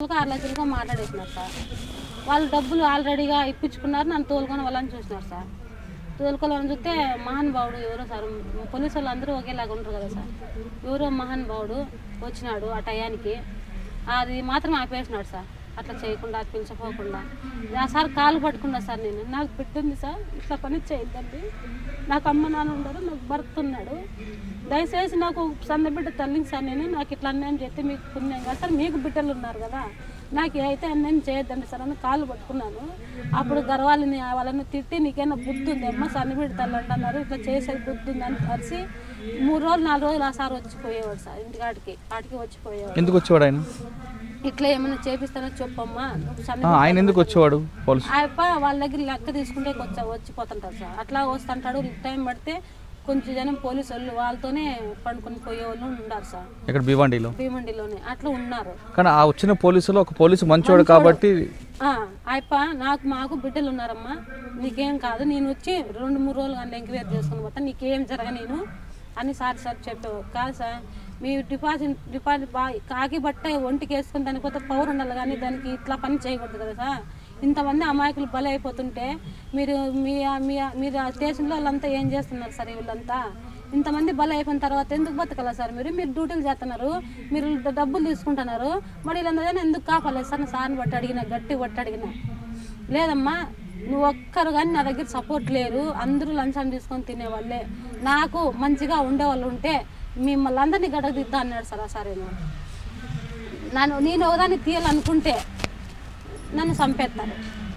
ఒక ఆరు లక్షలకో మాట్లాడేసినారు సార్ వాళ్ళు డబ్బులు ఆల్రెడీగా ఇప్పించుకున్నారు నన్ను తోలుకొని వాళ్ళని చూసినారు సార్ తోలుకోవాలని చూస్తే మహానుభావుడు ఎవరో సార్ పోలీసు వాళ్ళు అందరూ ఒకేలాగా ఉండరు కదా సార్ ఎవరో మహానుభావుడు వచ్చినాడు ఆ టయానికి అది మాత్రం ఆపేసినాడు సార్ అట్లా చేయకుండా పిలిచిపోకుండా ఆ సార్ కాలు పట్టుకున్నా సార్ నేను నాకు బిడ్డ సార్ ఇట్లా పని చేయొద్దండి నాకు అమ్మ నాన్న ఉండరు నాకు భర్త ఉన్నాడు దయచేసి నాకు సన్న బిడ్డ తల్లిని సార్ నేను నాకు ఇట్లా అన్యాయం చేస్తే మీకు పుణ్యం కదా సార్ మీకు బిడ్డలు ఉన్నారు కదా నాకు అయితే అన్యాయం చేయొద్దండి సార్ అని కాళ్ళు పట్టుకున్నాను అప్పుడు గర్వాలని వాళ్ళని తిట్టి నీకైనా బుద్ధి ఉంది అమ్మ సన్న బిడ్డ తల్లి అంటున్నారు ఇట్లా చేసేది బుద్ధి ఉంది అని కలిసి మూడు రోజులు నాలుగు రోజులు ఆ సార్ వచ్చిపోయేవాడు సార్ ఇంటికాడికి ఆడికి వచ్చిపోయేవాడు ఎందుకు వచ్చేవాడు ఆయన ఇట్లా ఏమైనా చేపిస్తానో చెప్పమ్మా నువ్వు సన్న ఆ, ఆయన ఎందుకు వచ్చేవాడు పోలీసు ఆయప్ప వాళ్ళ దగ్గర లెక్క తీసుకుంటే వచ్చా వచ్చిపోతుంటారు సార్ అట్లా వస్తుంటాడు టైం పడితే కొంచెం జనం పోలీసు వాళ్ళు వాళ్ళతోనే పండుకొని పోయే వాళ్ళు ఉన్నారు సార్ ఇక్కడ భివండిలో భీమండిలోనే అట్లా ఉన్నారు కానీ ఆ వచ్చిన పోలీసులో ఒక పోలీసు మంచోడు కాబట్టి ఆ, ఆయప్ప నాకు మాకు బిడ్డలు ఉన్నారమ్మా నీకేం కాదు నేను వచ్చి రెండు మూడు రోజులు కానీ ఎంక్వైరీ చేసుకుని పోతా నీకేం జరగ నేను అని సార్ సార్ చెప్పావు కాదు సార్ మీ డిపాజిట్ డిపాజిట్ బా కాకి బట్ట ఒంటికి వేసుకుని దానికి పోతే పవర్ ఉండాలి కానీ దానికి ఇట్లా పని చేయకూడదు కదా సార్ ఇంతమంది అమాయకులు బలి అయిపోతుంటే మీరు మీ మీ మీరు ఆ స్టేషన్లో వాళ్ళంతా ఏం చేస్తున్నారు సార్ వీళ్ళంతా ఇంతమంది బలి అయిపోయిన తర్వాత ఎందుకు బతకాల సార్ మీరు మీరు డ్యూటీలు చేస్తున్నారు మీరు డ- డబ్బులు తీసుకుంటున్నారు మరి వీళ్ళందరూ ఎందుకు కాపాలేదు సార్ నా సార్ని బట్టి అడిగిన గట్టి బట్టి అడిగిన లేదమ్మా నువ్వు ఒక్కరు కానీ నా దగ్గర సపోర్ట్ లేరు అందరూ లంచం తీసుకొని తినేవాళ్ళే నాకు మంచిగా ఉండేవాళ్ళు ఉంటే మిమ్మల్ని అందరినీ గడగ దిద్దా అన్నాడు సార్ ఆ సార్ ఏమో. నన్ను నేను ఒకదాన్ని తీయాలనుకుంటే నన్ను చంపేస్తారు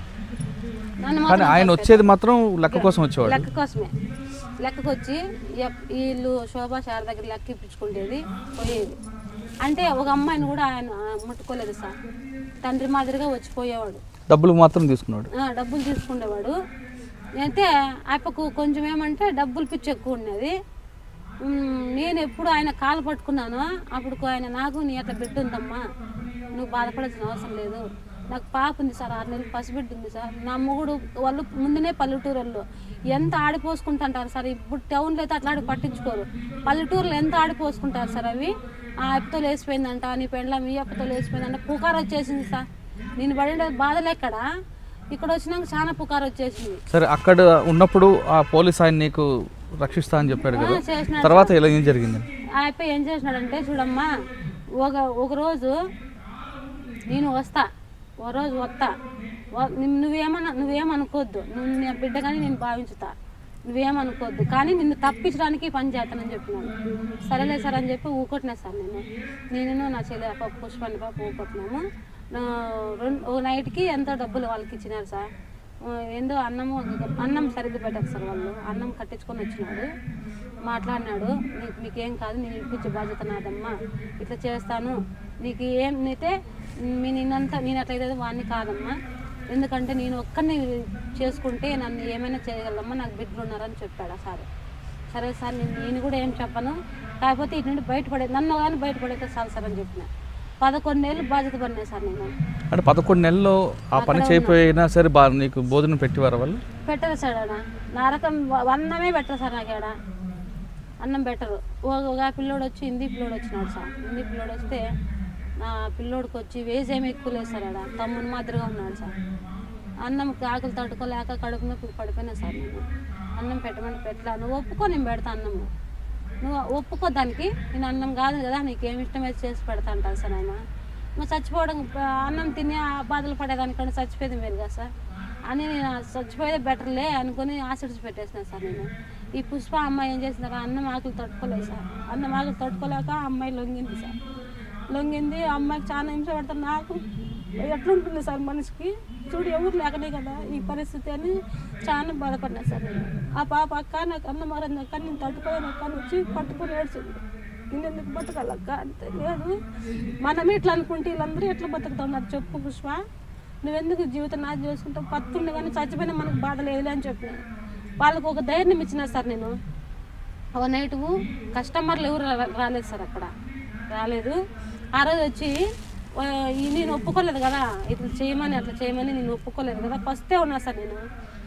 నన్ను కానీ మాత్రం ఆయన వచ్చేది మాత్రం లెక్క కోసం వచ్చేవాడు లెక్క కోసమే లెక్కకు వచ్చి ఎప్- వీళ్ళు శోభా శార దగ్గర లెక్క ఇప్పించుకునేది పోయేది అంటే ఒక అమ్మాయిని కూడా ఆయన ముట్టుకోలేదు సార్ తండ్రి మాదిరిగా వచ్చిపోయేవాడు డబ్బులు మాత్రం తీసుకున్నాడు ఆ, డబ్బులు తీసుకునేవాడు అయితే ఆయప్పకు కొంచెం ఏమంటే డబ్బులు పిచ్చి ఎక్కువ ఉన్నది ఉమ్, నేను ఎప్పుడు ఆయన కాలు పట్టుకున్నాను అప్పుడు ఆయన నాకు నీ అట్లా బిడ్డ ఉందమ్మా నువ్వు బాధపడాల్సిన అవసరం లేదు నాకు పాప ఉంది సార్ ఆరు నెలలు పసిబిడ్డ ఉంది సార్ నా మొగుడు వాళ్ళు ముందునే పల్లెటూరు వాళ్ళు ఎంత ఆడిపోసుకుంటుంటారు సార్ ఇప్పుడు టౌన్లో అయితే అట్లా ఆడి పట్టించుకోరు పల్లెటూరులో ఎంత ఆడిపోసుకుంటారు సార్ అవి ఆ అప్పతో లేచిపోయిందంట నీ పెండ్ల మీ అప్పతో లేచిపోయిందంట పుకారు వచ్చేసింది సార్ నేను పడిన బాధలు ఎక్కడ ఇక్కడ వచ్చినాక చాలా పుకారు వచ్చేసింది సరే అక్కడ ఉన్నప్పుడు ఆ పోలీస్ ఆయన నీకు రక్షిస్తా అని చెప్పాడు కదా ఆ, చేసినాడు తర్వాత ఇలా ఏం జరిగింది ఆ అబ్బాయి ఏం చేసినాడంటే చూడమ్మా ఒక ఒక రోజు నేను వస్తా ఓ రోజు వస్తా వ- నిన్ను- నువ్వేమన్నా నువ్వేమనుకోవద్దు నువ్వు నీ బిడ్డ కానీ నేను భావించుతా నువ్వేమనుకోవద్దు కానీ నిన్ను తప్పించడానికి పని చేస్తానని చెప్పినాను సరేలే సార్ అని చెప్పి ఊకొట్టినా సార్ నేను నేను నా చెల్లి పాప పుష్పాన్ని పాప ఊకొట్టినాము నా రెండు ఓ నైట్కి ఎంతో డబ్బులు వాళ్ళకి ఇచ్చినారు సార్ ఆ, ఏందో అన్నము అన్నం సరిగ్గా పెట్టారు సార్ వాళ్ళు అన్నం కట్టించుకొని వచ్చినాడు మాట్లాడినాడు నీకు మీకేం కాదు నేను ఇప్పించే బాధ్యత నాదమ్మా ఇట్లా చేస్తాను నీకు ఏం అయితే మీ నేనంతా నేను అట్లయితే వాడిని కాదమ్మా ఎందుకంటే నేను ఒక్కరిని చేసుకుంటే నన్ను ఏమైనా చేయగలమ్మా నాకు బిడ్డలు ఉన్నారని చెప్పాడు ఆ సార్ సరే సార్ నేను నేను కూడా ఏం చెప్పను కాకపోతే ఇటు నుండి బయటపడే నన్ను కానీ బయటపడైతే చాలు సార్ అని చెప్పిన పదకొండేళ్ళు బాధ్యత పడినా సార్ నేను అంటే పదకొండు నెలల్లో ఆ పని చేయకపోయినా సరే బా నీకు భోజనం పెట్టేవారు వాళ్ళు పెట్టరు సార్ ఆడ నరకం వ- అన్నమే పెట్టరు సార్ నాకు ఆడ అన్నం పెట్టరు ఒక ఒక పిల్లోడు వచ్చి హిందీ పిల్లోడు వచ్చినాడు సార్ హిందీ పిల్లోడు వస్తే నా పిల్లోడికి వచ్చి వేసి ఏమి ఎక్కువ లేదు సార్ ఆడ తమ్ముని మాదిరిగా ఉన్నాడు సార్ అన్నం ఆకలి తట్టుకోలేక కడుపు నొప్పి పడిపోయినా సార్ నేను అన్నం పెట్టమని పెట్టలా నువ్వు ఒప్పుకో నేను పెడతా అన్నము నువ్వు ఒప్పుకో దానికి నేను అన్నం కాదు కదా నీకు ఏమి ఇష్టమైతే చేసి పెడతా అంటాను సార్ ఆయన నువ్వు చచ్చిపోవడం ఆ, అన్నం తిని ఆ బాధలు పడేదానికంటే చచ్చిపోయేది మేలు కదా సార్ అని నేను ఆ చచ్చిపోయేది బెటర్లే అనుకుని ఆశిడ్చి పెట్టేసిన సార్ నేను ఈ పుష్ప అమ్మాయి ఏం చేసింది అన్నం ఆకులు తట్టుకోలేదు సార్ అన్నం ఆకులు తట్టుకోలేక ఆ అమ్మాయి లొంగింది సార్ లొంగింది ఆ అమ్మాయికి చాలా హింస పడతాను నాకు ఎట్లుంటుంది సార్ మనిషికి చూడు ఎవరు లేకనే కదా ఈ పరిస్థితి అని చాలా బాధపడినా సార్ నేను ఆ పాప అక్క నాకు అన్నం మారింది అక్క నేను తట్టుకోలేను అక్క అని వచ్చి పట్టుకొని ఏడ్చింది నేను ఎందుకు బతకాలక్క అంతే లేదు మనమే ఇట్లా అనుకుంటే వీళ్ళందరూ ఎట్లా బతుకుతున్నారు చెప్పు పుష్ప నువ్వెందుకు జీవితం నాది చేసుకుంటావు పత్తుండే కానీ చచ్చిపోయినా మనకు బాధ లేదులే అని చెప్పిన వాళ్ళకు ఒక ధైర్యం ఇచ్చిన సార్ నేను ఒక నైట్ కస్టమర్లు ఎవరు రా- రాలేదు సార్ అక్కడ రాలేదు ఆ రోజు వచ్చి ఆ, ఈ నేను ఒప్పుకోలేదు కదా ఇట్లా చేయమని అట్లా చేయమని నేను ఒప్పుకోలేదు కదా ఫస్టే ఉన్నా సార్ నేను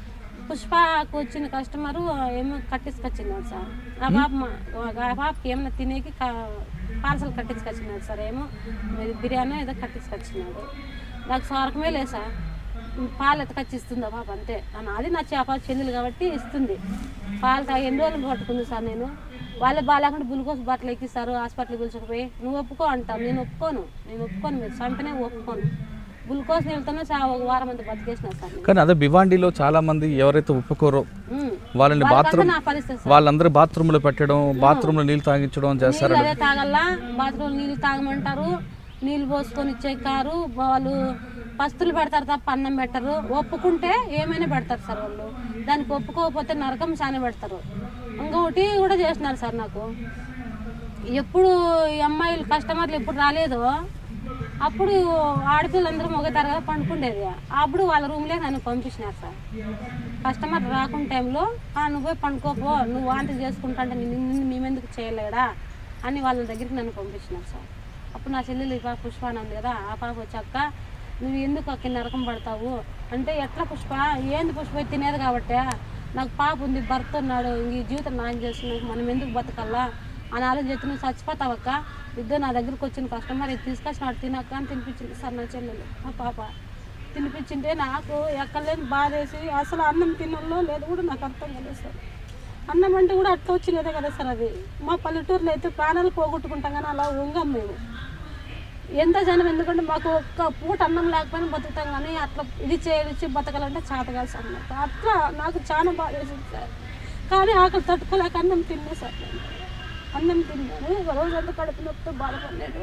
పుష్పకు వచ్చిన కస్టమరు ఏమో కట్టించుకొచ్చినాడు సార్ ఆ పాప మా- ఆ పాపకి ఏమైనా తినేకి పార్సల్ కట్టించుకొచ్చినాడు సార్ ఏమో ఇది బిర్యానీ ఏదో కట్టించుకొచ్చినాడు నాకు సొరకమే లేదు సార్ పాలు ఎత్తకొచ్చి ఇస్తుంది ఆ పాప అంతే అని అది నా చేప చెల్లెలు కాబట్టి ఇస్తుంది పాలు తాగి ఎన్ని రోజులు పట్టుకుంది సార్ నేను వాళ్ళే బాగాలేకుండా గ్లూకోజ్ బాటిల్ ఎక్కిస్తారు హాస్పిటల్కి పిలుచుకుపోయి నువ్వు ఒప్పుకో అంటావు నేను ఒప్పుకోను నేను ఒప్పుకోను మీరు చంపినే ఒప్పుకోను గ్లూకోజ్ నీళ్ళతోనే చా ఒక వారం అంతా బతికేసిన సార్ నేను. కానీ అదే భివాండిలో చాలా మంది ఎవరైతే ఒప్పుకోరో ఉమ్. వాళ్ళని వాళ్ళకంతా బాత్రూమ్ నా పరిస్థితి సార్ వాళ్ళందరూ బాత్రూంలో పెట్టడం బాత్రూంలో నీళ్ళు తాగించడం చేస్తారు నీళ్ళు అదే తాగల్లా బాత్రూమ్ నీళ్ళు తాగమంటారు నీళ్ళు పోసుకొని ఇచ్చే కారు వాళ్ళు పస్తులు పెడతారు తప్ప అన్నం పెట్టరు ఒప్పుకుంటే ఏమైనా పెడతారు సార్ వాళ్ళు దానికి ఒప్పుకోకపోతే నరకం చాలా పెడతారు ఇంకొకటి కూడా చేసినారు సార్ నాకు ఎప్పుడు ఈ అమ్మాయిలు కస్టమర్లు ఎప్పుడు రాలేదో అప్పుడు ఆడపిల్లలందరూ మొగతారు కదా పండుకుండేది అప్పుడు వాళ్ళ రూమ్లే నన్ను పంపించినారు సార్ కస్టమర్ రాకుండా టైంలో "ఆ, నువ్వు పోయి పండుకోపో నువ్వు వాంతి చేసుకుంటా అంటే నిన్ను నిన్ను మేమెందుకు చేయలేడా అని వాళ్ళ దగ్గరికి నన్ను పంపించినారు సార్ అప్పుడు నా చెల్లెలు ఈ పాప పుష్ప అని ఉంది కదా ఆ పాప వచ్చాక నువ్వు ఎందుకు అక్కడ నరకం పడతావు అంటే ఎట్లా పుష్ప ఏంది పుష్ప ఇది తినేది కాబట్టే నాకు పాప ఉంది భర్త ఉన్నాడు ఇంక ఈ జీవితం నాయం చేస్తున్నావు మనం ఎందుకు బతకల్లా అని ఆలోచించి నువ్వు చచ్చిపోతావక్క ఇద్దరు నా దగ్గరికి వచ్చిన కస్టమర్ ఇది తీసుకొచ్చినాడు తినక్క అని తినిపించింది సార్ నా చెల్లెలు మా పాప తినిపించింటే నాకు ఎక్కలేని బాధ వేసి అసలు అన్నం తినల్లో లేదు కూడా నాకు అర్థం కాలేదు సార్ అన్నం అంటే కూడా అట్లా వచ్చినదే కదా సార్ అది మా పల్లెటూరులో అయితే ప్రాణాలు పోగొట్టుకుంటాం కానీ అలా ఉంగం మేము ఎంత జనం ఎందుకంటే మాకు ఒక్క పూట అన్నం లేకపోయినా బతుకుతాం కానీ అట్లా ఇది చేయించి బతకాలంటే చేత కాదు సార్ నాకు అట్లా నాకు చాలా బాధ వేసింది సార్ కానీ ఆకలి తట్టుకోలేక అన్నం తిన్నా సార్ నేను అన్నం తిన్నాను ఒక రోజు అంతా కడుపు నొప్పితో బాధపడలేదు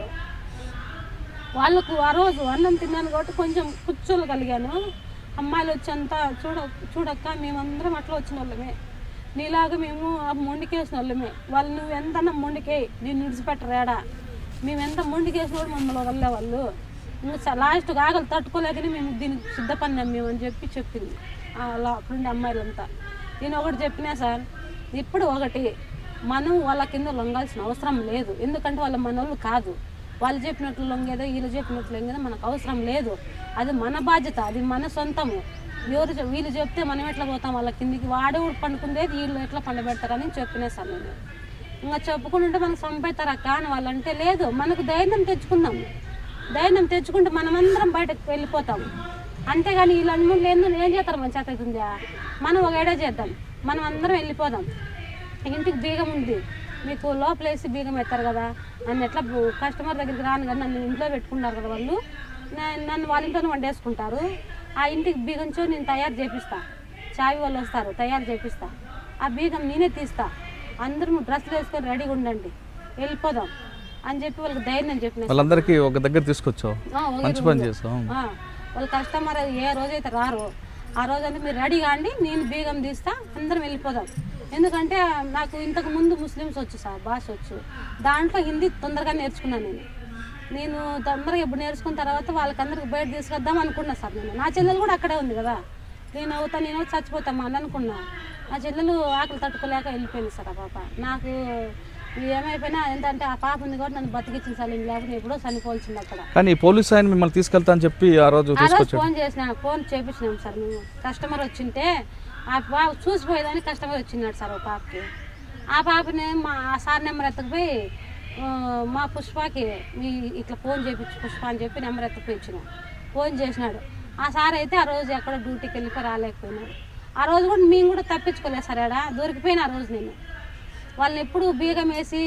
వాళ్ళకు ఆ రోజు అన్నం తిన్నాను కాబట్టి కొంచెం కూర్చోగలిగాను అమ్మాయిలు వచ్చేంత చూడ చూడక్క మేమందరం అట్లా వచ్చిన వాళ్ళమే నీలాగా మేము ఆ మొండికేసిన వాళ్ళమే వాళ్ళు నువ్వు ఎంత మొండికే నేను విడిచిపెట్టరాడా మేము ఎంత మొండికేసిన వాళ్ళు మమ్మల్ని వదలే వాళ్ళు ఇంకా లాస్ట్ ఆకలి తట్టుకోలేకనే మేము దీనికి సిద్ధపడినాం మేము అని చెప్పి చెప్పింది అలా అప్పుడుండే అమ్మాయిలంతా నేను ఒకటి చెప్పినా సార్ ఇప్పుడు ఒకటి మనం వాళ్ళ కింద లొంగాల్సిన అవసరం లేదు ఎందుకంటే వాళ్ళ మనోళ్ళు కాదు వాళ్ళు చెప్పినట్లు లొంగేదో వీళ్ళు చెప్పినట్లు లొంగేదో మనకు అవసరం లేదు అది మన బాధ్యత అది మన సొంతము ఎవరు చె- వీళ్ళు చెప్తే మనం ఎట్లా పోతాం వాళ్ళ కిందికి వాడే ఊరు పండుకుండేది వీళ్ళు ఎట్లా పండబెడతారని చెప్పినా సార్ నేను ఇంకా చెప్పుకుంటుంటే మనకు చంపేతారా కానీ వాళ్ళంటే లేదు మనకు ధైర్యం తెచ్చుకుందాం ధైర్యం తెచ్చుకుంటే మనమందరం బయటకు వెళ్ళిపోతాం అంతేగాని వీళ్ళందరూ లేదు ఏం చేస్తారు మన చేత అవుతుందా మనం ఒక ఏడా చేద్దాం మనం అందరం వెళ్ళిపోదాం ఇంటికి బీగం ఉంది మీకు లోపల వేసి బీగం ఎత్తారు కదా నన్ను ఎట్లా బు- కస్టమర్ దగ్గరికి రాను కదా నన్ను ఇంట్లో పెట్టుకుంటారు కదా వాళ్ళు నే- నన్ను వాళ్ళ ఇంట్లోనే వండేసుకుంటారు ఆ ఇంటికి బీగంచో నేను తయారు చేపిస్తా చావి వాళ్ళు వస్తారు తయారు చేపిస్తా ఆ బీగం నేనే తీస్తా అందరూ డ్రెస్సులు వేసుకొని రెడీగా ఉండండి వెళ్ళిపోదాం అని చెప్పి వాళ్ళకి ధైర్యం చెప్పిన వాళ్ళందరికీ ఒక దగ్గర తీసుకొచ్చావు ఆ, ఒక మంచి ఇరువురు. పని చేసావు ఆ, వాళ్ళ కస్టమర్ ఏ రోజైతే రారో ఆ రోజంతా మీరు రెడీ కాండి నేను బీగం తీస్తా అందరం వెళ్ళిపోదాం ఎందుకంటే నాకు ఇంతకు ముందు ముస్లిమ్స్ వచ్చు సార్ భాష వచ్చు దాంట్లో హిందీ తొందరగా నేర్చుకున్నాను నేను నేను తొందరగా ఇప్పుడు నేర్చుకున్న తర్వాత వాళ్ళకందరికి బయట తీసుకొద్దాం అనుకున్నా సార్ నేను నా చెల్లెలు కూడా అక్కడే ఉంది కదా నేను అవుతా నేను అవుతా చచ్చిపోతామా అని అనుకున్నా నా చెల్లెలు ఆకలి తట్టుకోలేక వెళ్ళిపోయింది సార్ ఆ పాప నాకు ఏమైపోయినా ఏంటంటే ఆ పాప ఉంది కూడా నన్ను బతికించింది సార్ నేను లేకపోతే ఎప్పుడో చనిపోవాల్సింది అక్కడ కానీ ఈ పోలీస్ ఆయన మిమ్మల్ని తీసుకెళ్తా అని చెప్పి ఆ రోజు ఆ రోజు తీసుకొచ్చాడు ఫోన్ చేసిన ఫోన్ చేపించినాం సార్ మేము కస్టమర్ వచ్చింటే ఆ పాప చూసిపోయేదని కస్టమర్ వచ్చినాడు సార్ ఒక పాపకి ఆ పాపని మా ఆ సార్ నెంబర్ ఎత్తకపోయి ఆ, మా పుష్పకి మీ ఇట్లా ఫోన్ చేపించు పుష్ప అని చెప్పి నెంబర్ ఎత్తకపోయి ఇచ్చిన ఫోన్ చేసినాడు ఆ సార్ అయితే ఆ రోజు ఎక్కడ డ్యూటీకి వెళ్ళిపోయి రాలేకపోయినాడు ఆ రోజు కూడా మేము కూడా తప్పించుకోలేదు సార్ ఆడ దొరికిపోయిన ఆ రోజు నేను వాళ్ళని ఎప్పుడు బీగం వేసి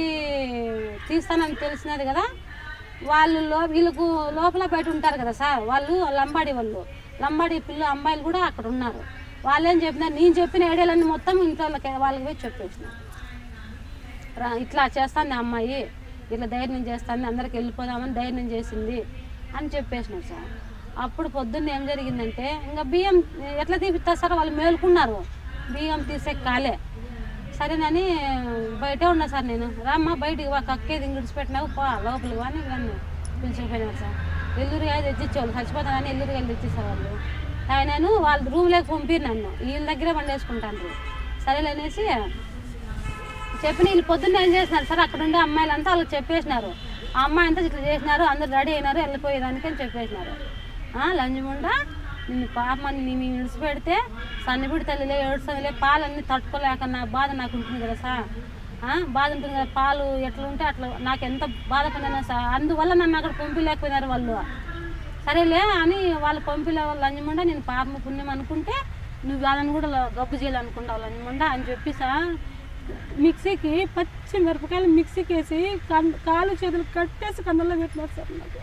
తీస్తానని తెలిసినది కదా వాళ్ళు లో వీళ్ళకు లోపల బయట ఉంటారు కదా సార్ వాళ్ళు లంబాడి వాళ్ళు లంబాడి పిల్ల అమ్మాయిలు కూడా అక్కడ ఉన్నారు వాళ్ళు ఏం చెప్పినారు నేను చెప్పిన ఐడియాలన్నీ మొత్తం ఇంట్లో వాళ్ళకి వాళ్ళకి పోయి చెప్పేసిన రా ఇట్లా చేస్తాను అమ్మాయి ఇట్లా ధైర్యం చేస్తాను అందరికి వెళ్ళిపోదామని ధైర్యం చేసింది అని చెప్పేసినారు సార్ అప్పుడు పొద్దున్న ఏం జరిగిందంటే ఇంకా బియ్యం ఎట్లా తీపిస్తారు సార్ వాళ్ళు మేలుకున్నారు బియ్యం తీసే కాలే సరేనని బయటే ఉన్నా సార్ నేను రామ్మా బయటికి వా కక్కేది విడిచిపెట్టినావు పో లోపలికి వాని నన్ను పిలిచిపోయినారు సార్ ఎల్లురుగా తెచ్చిచ్చేవాళ్ళు చచ్చిపోతానని ఎల్లురుగా తెచ్చిస్తారు వాళ్ళు ఆయనను వాళ్ళ రూమ్లోకి పంపిరు నన్ను వీళ్ళ దగ్గరే వండేసుకుంటాను సరేలేనేసి చెప్పిన వీళ్ళు పొద్దున్న ఏం చేసినారు సార్ అక్కడ ఉండే అమ్మాయిలంతా వాళ్ళకి చెప్పేసినారు ఆ అమ్మాయి అంతా ఇట్లా చేసినారు అందరు రెడీ అయినారు వెళ్ళిపోయేదానికి అని చెప్పేసినారు ఆ, లంజముండ నిన్ను పాపమని నేను విడిచిపెడితే సన్నిపిడి తల్లిలే ఏడుస్తుందిలే పాలన్నీ తట్టుకోలేక నా బాధ నాకు ఉంటుంది కదా సార్ ఆ, బాధ ఉంటుంది కదా పాలు ఎట్లా ఉంటే అట్లా నాకు ఎంత బాధపడినా సార్ అందువల్ల నన్ను అక్కడ పంపించలేకపోయినారు వాళ్ళు సరేలే అని వాళ్ళు పంపిలే వాళ్ళు లంజమండ నేను పాపం పుణ్యం అనుకుంటే నువ్వు వాళ్ళని కూడా ల- గబ్బు చేయాలనుకుంటావు లంజమండ అని చెప్పి సార్ మిక్సీకి పచ్చి మిరపకాయలు మిక్సీకి వేసి కన్ కాలు చేతులు కట్టేసి కన్నుల్లో పెట్టినారు సార్ నాకు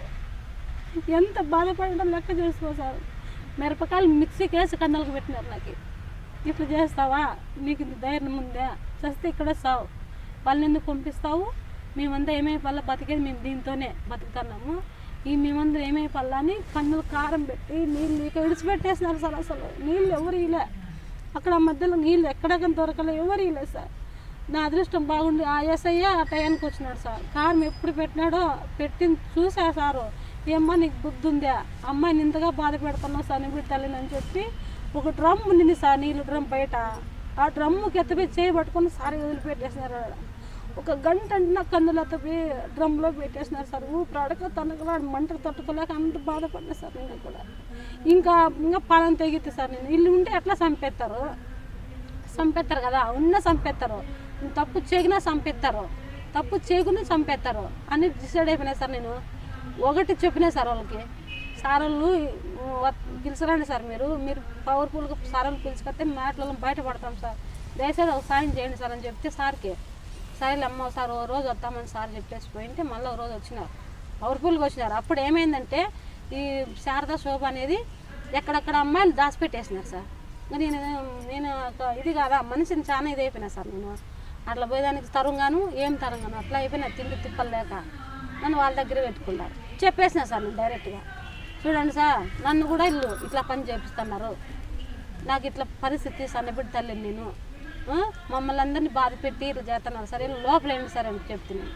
ఎంత బాధపడడం లెక్క చేసుకో సార్ మిరపకాయలు మిక్సీకి వేసి కన్నులకు పెట్టినారు నాకు ఇట్లా చేస్తావా నీకు ఇంత ధైర్యం ఉందా చస్తే ఇక్కడే సావు వాళ్ళని ఎందుకు పంపిస్తావు మేమంతా ఏమైపోవాలా బతికేది మేము దీంతోనే బతుకుతున్నాము ఈ మేమందరం ఏమైపోవాలా అని కన్నులు కారం పెట్టి నీళ్ళు ఇక విడిచిపెట్టేసినారు సార్ అసలు నీళ్ళు ఎవరు ఇలే అక్కడ మధ్యలో నీళ్ళు ఎక్కడ దొరకలే ఎవరు ఇలే సార్ నా అదృష్టం బాగుండి ఆ ఎస్ఐ ఆ టయానికి వచ్చినాడు సార్ కారం ఎప్పుడు పెట్టినాడో పెట్టింది చూసా సారు ఏమ్మా నీకు బుద్ధి ఉందా అమ్మాయిని ఇంతగా బాధ పెడుతున్నావు సార్ నీ తల్లిని అని చెప్పి ఒక డ్రమ్ ఉండింది సార్ నీళ్ళు డ్రమ్ బయట ఆ డ్రమ్ముకి ఎత్తపోయి చేయి పట్టుకొని సారి వదిలిపెట్టేసినారు ఆడ. ఒక గంట అంటే కందులు ఎత్తపోయి డ్రమ్లో పెట్టేసినారు సార్ ఊపిరి అడక తనకలాడు మంటకు తట్టుకోలేక అంత బాధపడినా సార్ నేను కూడా ఇంకా ఇంకా పాలన తెగితే సార్ నేను ఇల్లు ఉంటే ఎట్లా చంపేస్తారు చంపేస్తారు కదా ఉన్న చంపేస్తారు తప్పు చేయకున్నా చంపేస్తారు తప్పు చేయకుండా చంపేస్తారు అని డిసైడ్ అయిపోయినా సార్ నేను ఒకటి చెప్పినా సార్ వాళ్ళకి సార్ వాళ్ళు వ- పిలిచరండి సార్ మీరు మీరు పవర్ఫుల్గా సార్ వాళ్ళు పిలుచుకొస్తే మాటలలో బయటపడతాం సార్ దయచేసి ఒక సాయం చేయండి సార్ అని చెప్తే సార్కి సరేలే అమ్మ సార్ ఓ రోజు వస్తామని సార్ చెప్పేసి పోయింటే మళ్ళీ ఒక రోజు వచ్చినారు పవర్ఫుల్గా వచ్చినారు అప్పుడు ఏమైందంటే ఈ శారదా శోభ అనేది ఎక్కడెక్కడ అమ్మాయిలు దాచిపెట్టేసినారు సార్ ఇంకా నేను నేను ఒక ఇది కాదా మనిషిని చాలా ఇది అయిపోయినా సార్ నేను అట్లా పోయేదానికి తరంగాను ఏం తరంగాను అట్లా అయిపోయినా తిండి తిప్పలు లేక నన్ను వాళ్ళ దగ్గర పెట్టుకున్నారు చెప్పేసిన సార్ నేను డైరెక్ట్గా చూడండి సార్ నన్ను కూడా ఇల్లు ఇట్లా పని చేపిస్తున్నారు నాకు ఇట్లా పరిస్థితి సన్నబిడ్డ తల్లి నేను ఆ? మమ్మల్ని అందరినీ బాధ పెట్టి ఇట్లా చేస్తున్నారు సరే లోపల ఏంటి సార్ అని చెప్తున్నాను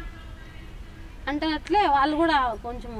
అంటే అట్లే వాళ్ళు కూడా కొంచెం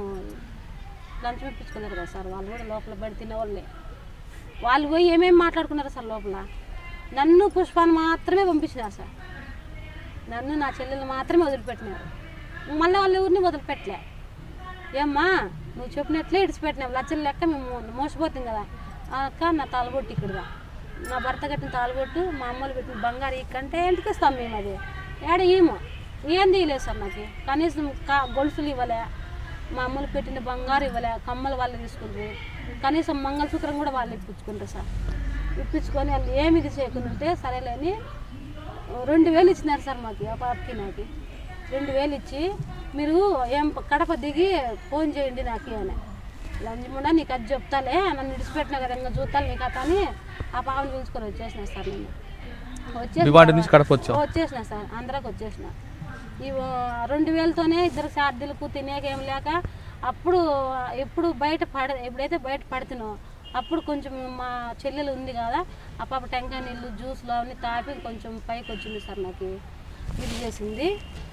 లంచం ఇప్పించుకున్నారు కదా సార్ వాళ్ళు కూడా లోపల బయట తినేవాళ్ళే వాళ్ళు పోయి ఏమేమి మాట్లాడుకున్నారు సార్ లోపల నన్ను పుష్పాన్ని మాత్రమే పంపించినారు సార్ నన్ను నా చెల్లెలు మాత్రమే వదిలిపెట్టినారు మళ్ళీ వాళ్ళ ఊరిని వదిలిపెట్టలే ఏమ్మా నువ్వు చెప్పినట్లే ఇడిచిపెట్టినావు లచ్చల లెక్క మేము మోసపోతాం కదా ఆ అక్క నా తాళబొట్టు ఇక్కడదా నా భర్త కట్టిన తాళబొట్టు మా అమ్మలు పెట్టిన బంగారు ఇక్కంటే ఎందుకు ఇస్తాం మేము అది ఏడ ఏమో ఏం తీయలేదు సార్ నాకు కనీసం కా గొలుసులు ఇవ్వలే మా అమ్మలు పెట్టిన బంగారు ఇవ్వలే కమ్మలు వాళ్ళు తీసుకుంటారు కనీసం మంగళసూత్రం కూడా వాళ్ళు ఇప్పించుకుంటారు సార్ ఇప్పించుకొని వాళ్ళు ఏమి ఇది చేయకుండా సరేలేని రెండు వేలు ఇచ్చినారు సార్ మాకు ఆ పాపకి నాకు రెండు వేలు ఇచ్చి మీరు ఏం కడప దిగి ఫోన్ చేయండి నాకు అని లంజముండా నీకు అది చెప్తాలే నన్ను విడిచిపెట్టినా కదా ఇంకా చూస్తాను నీకు అత అని ఆ పాపని పిలుచుకొని వచ్చేసిన సార్ నేను వచ్చేసిన భివాండి నుంచి కడప వచ్చావు వచ్చేసిన సార్ ఆంధ్రాకి వచ్చేసిన ఈ ఓ రెండు వేలతోనే ఇద్దరు సార్దీలకు తినేకేం లేక అప్పుడు ఎప్పుడు బయట పడ ఎప్పుడైతే బయట పడుతున్నో అప్పుడు కొంచెం మా చెల్లెలు ఉంది కదా ఆ పాప టెంకాయ నీళ్ళు జ్యూస్లు అవన్నీ తాపి కొంచెం పైకి వచ్చింది సార్ నాకు ఇది చేసింది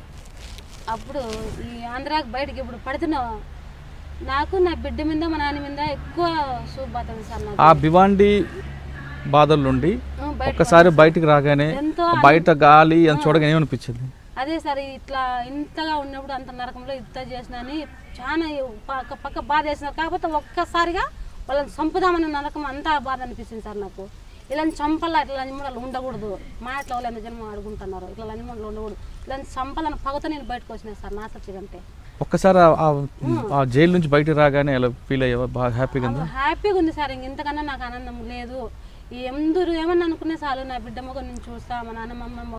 అప్పుడు ఈ ఆంధ్రాకి బయటకి ఇప్పుడు పడుతున్నా నాకు నా బిడ్డ మీద మా నాన్న మీద ఎక్కువ సూపోతుంది సార్ నాకు ఆ భివాండి బాధల నుండి బయట ఒక్కసారి బయటికి రాగానే ఎంతో ఆ బయట గాలి అని చూడగానే ఏమనిపించింది అదే సార్ ఇట్లా ఇంతగా ఉన్నప్పుడు అంత నరకంలో ఇంత చేసిన అని చాలా పక్క పక్క బాధ వేసినారు కాకపోతే ఒక్కసారిగా వాళ్ళని చంపుదామని నరకం అంతా బాధ అనిపిస్తుంది సార్ నాకు ఇలాంటి చంపల ఇట్లా లంజమూడలు ఉండకూడదు మా ఇట్లా వాళ్ళు ఎంత జన్మ అడుగుంటున్నారు ఇట్లా లంజమూడలు ఉండకూడదు ఇలాంటి చంపలని పగతో నేను బయటకు వచ్చిన సార్ నా సచ్చిగంటే ఒక్కసారి ఆ- ఆ- ఆ జైలు నుంచి బయటికి రాగానే అలా ఫీల్ అయ్యావా బాగా హ్యాపీగా ఉందా హ్యాపీగా ఉంది సార్ ఇంక ఇంతకన్నా నాకు ఆనందం లేదు ఎందరు ఏమన్నా అనుకునే చాలు నా బిడ్డ మొగ నేను చూస్తా మా నాన్న మా అమ్మ